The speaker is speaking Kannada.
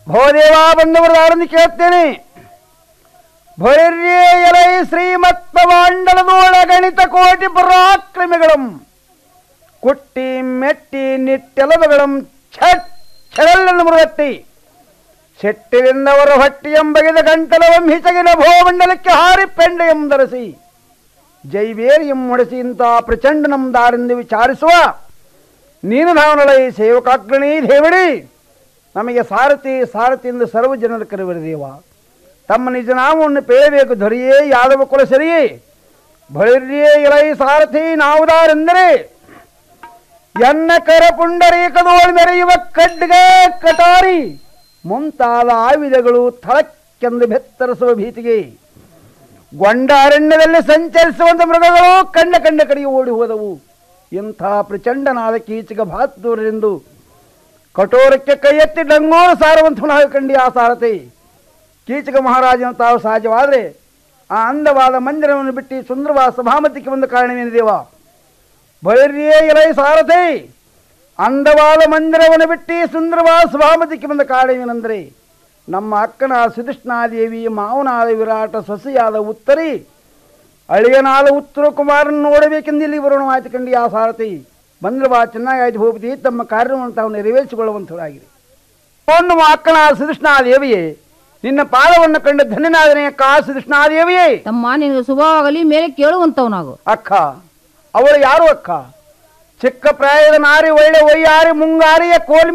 ಭವದೇವ ಬಂದವರದಾರನ್ನು ಕೇಳುತ್ತೇನೆ ಭೈರ್ಯೇ ಎಲೈ ಶ್ರೀಮತ್ವಾಂಡಲದೋಳ ಗಣಿತ ಕೋಟಿ ಪರಾಕ್ರಮಿಗಳಂ ಕುಟ್ಟಿ ಮೆಟ್ಟಿ ನಿಟ್ಟೆಲವುಗಳಂ ಛಟ್ ಛಡಲ್ಲನ್ನು ಮೃಗತ್ತಿ ಶೆಟ್ಟಿರಿಂದವರ ಹೊಟ್ಟಿಯಂ ಬಗೆದ ಗಂಟಲವಂ ಹಿಚಗಿನ ಭೋಮಂಡಲಕ್ಕೆ ಹಾರಿ ಪೆಂಡೆಯಂ ಧರಿಸಿ ಜೈವೇರಿಯಂ ಮುಡಿಸಿ ಇಂಥ ಪ್ರಚಂಡನಂ ದಾರೆಂದು ವಿಚಾರಿಸುವ ನೀನು ಧಾವನಳೈ ಸೇವಕಾಗ್ರಣಿ ದೇವಡಿ ನಮಗೆ ಸಾರಥಿ ಸಾರಥಿ ಎಂದು ಸರ್ವ ಜನರು ಕರೆಯುವರು ದೇವ ತಮ್ಮ ನಿಜ ನಾಮವನ್ನು ಪೇಳಬೇಕು ದೊರೆಯೇ ಯಾದವ ಕುಲ ಸರಿಯೇ ಭೈರ್ಯೇ ಇಲೈ ಸಾರಥಿ ನಾವುದಾರೆಂದರೆ ಎನ್ನ ಕರ ಪುಂಡರೀಕದೋಳು ಮೆರೆಯುವ ಖಡ್ಗ ಕಟಾರಿ ಮುಂತಾದ ಆಯುಧಗಳು ಥಳಕ್ಕೆಂದು ಬೆತ್ತರಿಸುವ ಭೀತಿಗೆ ಗೊಂಡ ಅರಣ್ಯದಲ್ಲಿ ಸಂಚರಿಸುವಂತ ಮೃಗಗಳು ಕಂಡ ಕಂಡ ಕಡೆಗೆ ಓಡಿ ಹೋದವು ಇಂಥ ಪ್ರಚಂಡನಾದ ಕೀಚಕ ಬಹದ್ದೂರರೆಂದು ಕಠೋರಕ್ಕೆ ಕೈ ಎತ್ತಿ ಡಂಗೋರು ಸಾರುವಂತನಾಗ ಕಂಡಿ ಆ ಸಾರಥಿ ಕೀಚಕ ಮಹಾರಾಜನ ತಾವು ಸಹಜವಾದರೆ ಆ ಅಂದವಾದ ಮಂದಿರವನ್ನು ಬಿಟ್ಟು ಸುಂದರವಾದ ಸಭಾಮತಿಗೆ ಬಂದ ಕಾರಣವೇನು ದೇವ ಭೈರ್ಯೇ ಇಲೈ ಸಾರಥಿ ಅಂದವಾದ ಮಂದಿರವನ್ನು ಬಿಟ್ಟು ಸುಂದರವಾದ ಸಭಾಮತಿಗೆ ಬಂದ ಕಾರಣವೇನೆಂದರೆ ನಮ್ಮ ಅಕ್ಕನ ಸುಧಿಷ್ಣಾದೇವಿ ಮಾವನಾದ ವಿರಾಟ ಸೊಸೆಯಾದ ಉತ್ತರಿ ಅಳಿಯನಾದ ಉತ್ತರ ಕುಮಾರನ ನೋಡಬೇಕೆಂದು ಇಲ್ಲಿ ಬರೋಣವಾಯ್ತು ಕಂಡು ಆ ಸಾರಥಿ ಬಂದ್ರೆ ಬಾ ಚೆನ್ನಾಗಾಯ್ತು ಹೋಗ್ತಿ ತಮ್ಮ ಕಾರ್ಯವನ್ನು ತಾವು ನೆರವೇರಿಸಿಕೊಳ್ಳುವಂಥದ್ದಾಗಿದೆ ನಮ್ಮ ಅಕ್ಕನ ಸುಧಿಷ್ಣಾದೇವಿಯೇ ನಿನ್ನ ಪಾದವನ್ನು ಕಂಡು ಧನ್ಯನಾದನೆ ಅಕ್ಕ ಸುಧಿಷ್ಣಾದೇವಿಯೇ ತಮ್ಮ ನಿನಗೆ ಶುಭವಾಗಲಿ ಮೇಲೆ ಕೇಳುವಂತವ್ ನಾವು ಅಕ್ಕ ಅವಳು ಯಾರು ಅಕ್ಕ ಚಿಕ್ಕ ಪ್ರಾಯದ ನಾರಿ ಒಳ್ಳೆ ಒಯ್ಯಾರಿ ಮುಂಗಾರಿಯ ಕೋಲ್